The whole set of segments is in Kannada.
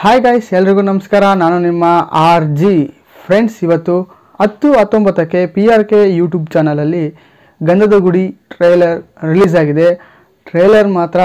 ಹಾಯ್ ಗೈಸ್ ಎಲ್ರಿಗೂ ನಮಸ್ಕಾರ ನಾನು ನಿಮ್ಮ ಆರ್ ಜಿ ಫ್ರೆಂಡ್ಸ್ ಇವತ್ತು ಹತ್ತು ಹತ್ತೊಂಬತ್ತಕ್ಕೆ ಪಿ ಆರ್ ಕೆ ಯೂಟ್ಯೂಬ್ ಚಾನಲಲ್ಲಿ ಗಂಧದ ಗುಡಿ ಟ್ರೇಲರ್ ರಿಲೀಸ್ ಆಗಿದೆ ಟ್ರೇಲರ್ ಮಾತ್ರ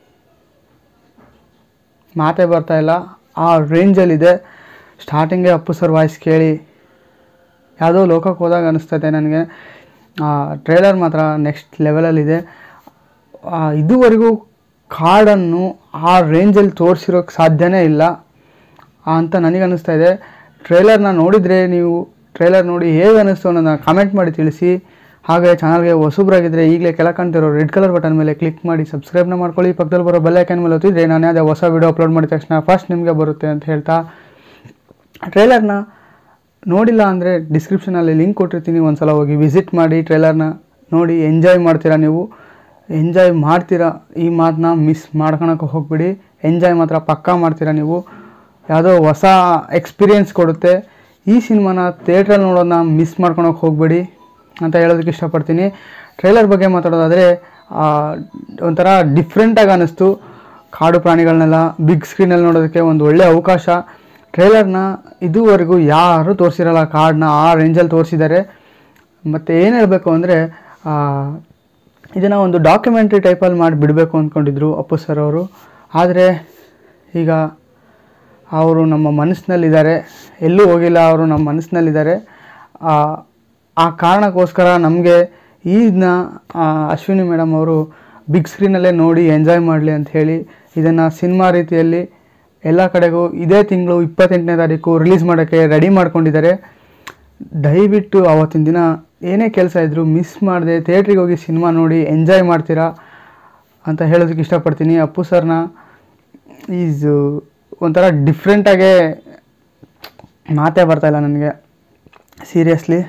ಮಾತೇ ಬರ್ತಾ ಇಲ್ಲ ಆ ರೇಂಜಲ್ಲಿದೆ ಸ್ಟಾರ್ಟಿಂಗೇ ಅಪ್ಪು ಸರ್ ವಾಯ್ಸ್ ಕೇಳಿ ಯಾವುದೋ ಲೋಕಕ್ಕೆ ಹೋದಾಗ ಅನಿಸ್ತದೆ ನನಗೆ ಟ್ರೇಲರ್ ಮಾತ್ರ ನೆಕ್ಸ್ಟ್ ಲೆವೆಲಲ್ಲಿದೆ ಆ, ಇದುವರೆಗೂ ಕಾಡನ್ನು ಆ ರೇಂಜಲ್ಲಿ ತೋರಿಸಿರೋಕ್ಕೆ ಸಾಧ್ಯನೇ ಇಲ್ಲ ಆ, ಅಂತ ನನಗೆ ಅನ್ನಿಸ್ತಾ ಇದೆ ಟ್ರೇಲರ್ನ ನೋಡಿದರೆ ನೀವು ಟ್ರೇಲರ್ ನೋಡಿ ಹೇಗೆ ಅನ್ನಿಸ್ತು ಅನ್ನೋದನ್ನ ಕಮೆಂಟ್ ಮಾಡಿ ತಿಳಿಸಿ ಹಾಗೆ ಚಾನಲ್ಗೆ ಹೊಸಬ್ರಾಗಿದ್ದರೆ ಈಗಲೇ ಕೆಳ ಕಾಣ್ತಿರೋ ರೆಡ್ ಕಲರ್ ಬಟನ್ ಮೇಲೆ ಕ್ಲಿಕ್ ಮಾಡಿ ಸಬ್ಸ್ಕ್ರೈಬ್ನ ಮಾಡ್ಕೊಳ್ಳಿ ಪಕ್ಕದಲ್ಲಿ ಬರೋ ಬೆಲ್ ಐಕನ್ ಮೇಲೆ ಒತ್ತಿದ್ರೆ ನಾನು ಯಾವುದೇ ಹೊಸ ವೀಡಿಯೋ ಅಪ್ಲೋಡ್ ಮಾಡಿದ ತಕ್ಷಣ ಫಸ್ಟ್ ನಿಮಗೆ ಬರುತ್ತೆ ಅಂತ ಹೇಳ್ತಾ ಟ್ರೇಲರ್ನ ನೋಡಿಲ್ಲ ಅಂದರೆ ಡಿಸ್ಕ್ರಿಪ್ಷನಲ್ಲಿ ಲಿಂಕ್ ಕೊಟ್ಟಿರ್ತೀನಿ ಒಂದ್ಸಲ ಹೋಗಿ ವಿಸಿಟ್ ಮಾಡಿ ಟ್ರೇಲರ್ನ ನೋಡಿ ಎಂಜಾಯ್ ಮಾಡ್ತೀರಾ ನೀವು ಎಂಜಾಯ್ ಮಾಡ್ತೀರಾ ಈ ಮಾತನ್ನ ಮಿಸ್ ಮಾಡ್ಕೊಳಕ್ಕೆ ಹೋಗ್ಬಿಡಿ ಎಂಜಾಯ್ ಮಾತ್ರ ಪಕ್ಕಾ ಮಾಡ್ತೀರಾ ನೀವು ಯಾವುದೋ ಹೊಸ ಎಕ್ಸ್ಪೀರಿಯೆನ್ಸ್ ಕೊಡುತ್ತೆ ಈ ಸಿನಿಮಾನ ಥಿಯೇಟ್ರಲ್ಲಿ ನೋಡೋದನ್ನ ಮಿಸ್ ಮಾಡ್ಕೊಳಕ್ಕೆ ಹೋಗ್ಬೇಡಿ ಅಂತ ಹೇಳೋದಕ್ಕೆ ಇಷ್ಟಪಡ್ತೀನಿ ಟ್ರೇಲರ್ ಬಗ್ಗೆ ಮಾತಾಡೋದಾದರೆ ಒಂಥರ ಡಿಫ್ರೆಂಟಾಗಿ ಅನ್ನಿಸ್ತು ಕಾಡು ಪ್ರಾಣಿಗಳನ್ನೆಲ್ಲ ಬಿಗ್ ಸ್ಕ್ರೀನಲ್ಲಿ ನೋಡೋದಕ್ಕೆ ಒಂದು ಒಳ್ಳೆ ಅವಕಾಶ ಟ್ರೇಲರ್ನ ಇದುವರೆಗೂ ಯಾರೂ ತೋರಿಸಿರಲ್ಲ ಕಾಡನ್ನ ಆ ರೇಂಜಲ್ಲಿ ತೋರಿಸಿದ್ದಾರೆ ಮತ್ತು ಏನು ಹೇಳಬೇಕು ಅಂದರೆ ಇದನ್ನು ಒಂದು ಡಾಕ್ಯುಮೆಂಟ್ರಿ ಟೈಪಲ್ಲಿ ಮಾಡಿ ಬಿಡಬೇಕು ಅಂದ್ಕೊಂಡಿದ್ರು ಅಪ್ಪು ಸರ್ ಅವರು ಆದರೆ ಈಗ ಅವರು ನಮ್ಮ ಮನಸ್ಸಿನಲ್ಲಿದ್ದಾರೆ ಎಲ್ಲೂ ಹೋಗಿಲ್ಲ ಅವರು ನಮ್ಮ ಮನಸ್ಸಿನಲ್ಲಿದ್ದಾರೆ ಆ, ಆ ಕಾರಣಕ್ಕೋಸ್ಕರ ನಮಗೆ ಇದನ್ನ ಅಶ್ವಿನಿ ಮೇಡಮ್ ಅವರು ಬಿಗ್ ಸ್ಕ್ರೀನಲ್ಲೇ ನೋಡಿ ಎಂಜಾಯ್ ಮಾಡಲಿ ಅಂತ ಹೇಳಿ ಇದನ್ನು ಸಿನಿಮಾ ರೀತಿಯಲ್ಲಿ ಎಲ್ಲ ಕಡೆಗೂ ಇದೇ ತಿಂಗಳು ಇಪ್ಪತ್ತೆಂಟನೇ ತಾರೀಕು ರಿಲೀಸ್ ಮಾಡೋಕ್ಕೆ ರೆಡಿ ಮಾಡ್ಕೊಂಡಿದ್ದಾರೆ ದಯವಿಟ್ಟು ಆವತ್ತಿನ ದಿನ ಏನೇ ಕೆಲಸ ಇದ್ದರೂ ಮಿಸ್ ಮಾಡದೆ ಥಿಯೇಟ್ರಿಗೆ ಹೋಗಿ ಸಿನಿಮಾ ನೋಡಿ ಎಂಜಾಯ್ ಮಾಡ್ತೀರಾ ಅಂತ ಹೇಳೋದಕ್ಕೆ ಇಷ್ಟಪಡ್ತೀನಿ ಅಪ್ಪು ಸರ್ನ ಈಸ್ ಒಂಥರ ಡಿಫ್ರೆಂಟಾಗೇ ಮಾತೇ ಬರ್ತಾಯಿಲ್ಲ ನನಗೆ ಸೀರಿಯಸ್ಲಿ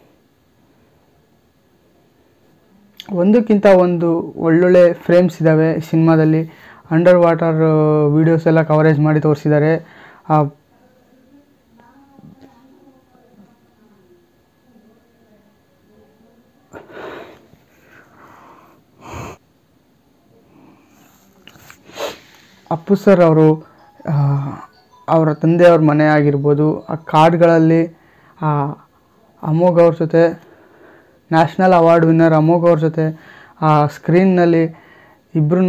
ಒಂದಕ್ಕಿಂತ ಒಂದು ಒಳ್ಳೊಳ್ಳೆ ಫ್ರೇಮ್ಸ್ ಇದ್ದಾವೆ ಸಿನಿಮಾದಲ್ಲಿ ಅಂಡರ್ ವಾಟರ್ ವೀಡಿಯೋಸ್ ಎಲ್ಲ ಕವರೇಜ್ ಮಾಡಿ ತೋರಿಸಿದ್ದಾರೆ ಆ ಅಪ್ಪು ಸರ್ ಅವರು ಆ, ಅವರ ತಂದೆಯವ್ರ ಮನೆ ಆಗಿರ್ಬೋದು ಆ ಕಾಡುಗಳಲ್ಲಿ ಆ ಅಮೋಘ್ ಅವ್ರ ಜೊತೆ ನ್ಯಾಷನಲ್ ಅವಾರ್ಡ್ ವಿನ್ನರ್ ಅಮೋಘ್ ಅವ್ರ ಜೊತೆ ಆ ಸ್ಕ್ರೀನ್ನಲ್ಲಿ ಇಬ್ಬರೂ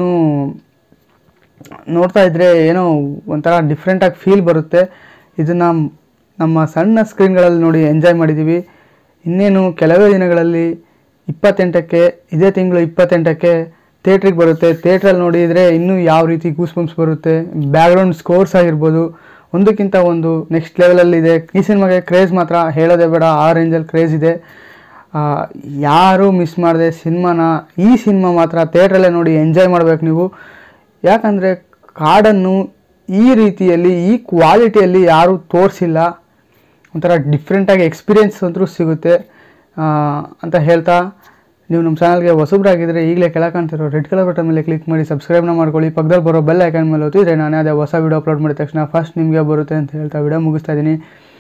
ನೋಡ್ತಾ ಇದ್ದರೆ ಏನೋ ಒಂಥರ ಡಿಫ್ರೆಂಟಾಗಿ ಫೀಲ್ ಬರುತ್ತೆ ಇದನ್ನು ನಮ್ಮ ಸಣ್ಣ ಸ್ಕ್ರೀನ್ಗಳಲ್ಲಿ ನೋಡಿ ಎಂಜಾಯ್ ಮಾಡಿದ್ದೀವಿ ಇನ್ನೇನು ಕೆಲವೇ ದಿನಗಳಲ್ಲಿ ಇಪ್ಪತ್ತೆಂಟಕ್ಕೆ ಇದೇ ತಿಂಗಳು ಇಪ್ಪತ್ತೆಂಟಕ್ಕೆ ಥಿಯೇಟ್ರಿಗೆ ಬರುತ್ತೆ ಥಿಯೇಟ್ರಲ್ಲಿ ನೋಡಿದರೆ ಇನ್ನೂ ಯಾವ ರೀತಿ ಗೂಸ್ ಬಂಪ್ಸ್ ಬರುತ್ತೆ ಬ್ಯಾಕ್ಗ್ರೌಂಡ್ ಸ್ಕೋರ್ಸ್ ಆಗಿರ್ಬೋದು ಒಂದಕ್ಕಿಂತ ಒಂದು ನೆಕ್ಸ್ಟ್ ಲೆವೆಲಲ್ಲಿದೆ ಈ ಸಿನಿಮಾಗೆ ಕ್ರೇಜ್ ಮಾತ್ರ ಹೇಳೋದೇ ಬೇಡ ಆ ರೇಂಜಲ್ಲಿ ಕ್ರೇಜ್ ಇದೆ ಆ, ಯಾರೂ ಮಿಸ್ ಮಾಡದೆ ಸಿನಿಮಾನ ಈ ಸಿನಿಮಾ ಮಾತ್ರ ಥಿಯೇಟ್ರಲ್ಲೇ ನೋಡಿ ಎಂಜಾಯ್ ಮಾಡಬೇಕು ನೀವು ಯಾಕಂದರೆ ಕಾಡನ್ನು ಈ ರೀತಿಯಲ್ಲಿ ಈ ಕ್ವಾಲಿಟಿಯಲ್ಲಿ ಯಾರೂ ತೋರಿಸಿಲ್ಲ ಒಂಥರ ಡಿಫ್ರೆಂಟಾಗಿ ಎಕ್ಸ್ಪೀರಿಯೆನ್ಸ್ ಅಂತೂ ಸಿಗುತ್ತೆ ಆ, ಅಂತ ಹೇಳ್ತಾ ನೀವು ನಮ್ಮ ಚಾನಲ್ಗೆ ಹೊಸಬ್ರಾಗಿದ್ದರೆ ಈಗಲೇ ಕೆಳಕಂತಿರೋ ರೆಡ್ ಕಲರ್ ಬಟನ್ ಮೇಲೆ ಕ್ಲಿಕ್ ಮಾಡಿ ಸಬ್ಸ್ಕ್ರೈಬ್ನ ಮಾಡ್ಕೊಳ್ಳಿ ಪಕ್ಕದಲ್ಲಿ ಬರೋ ಬೆಲ್ ಐಕನ್ ಮೇಲೆ ಒತ್ತಿದ್ರೆ ನಾನು ಯಾವುದೇ ಹೊಸ ವೀಡಿಯೋ ಅಪ್ಲೋಡ್ ಮಾಡಿದ ತಕ್ಷಣ ಫಸ್ಟ್ ನಿಮಗೆ ಬರುತ್ತೆ ಅಂತ ಹೇಳ್ತಾ ವಿಡಿಯೋ ಮುಗಿಸ್ತಾ ಇದ್ದೀನಿ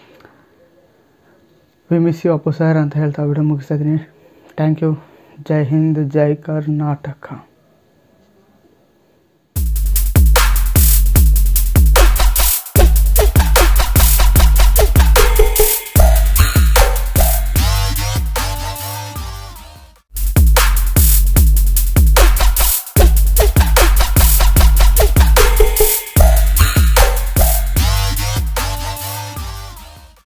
we miss you Appu sir ಅಂತ ಹೇಳ್ತಾ ವಿಡಿಯೋ ಮುಗಿಸ್ತಾ ಇದ್ದೀನಿ ಥ್ಯಾಂಕ್ ಯು ಜೈ ಹಿಂದ್ ಜೈ ಕರ್ನಾಟಕ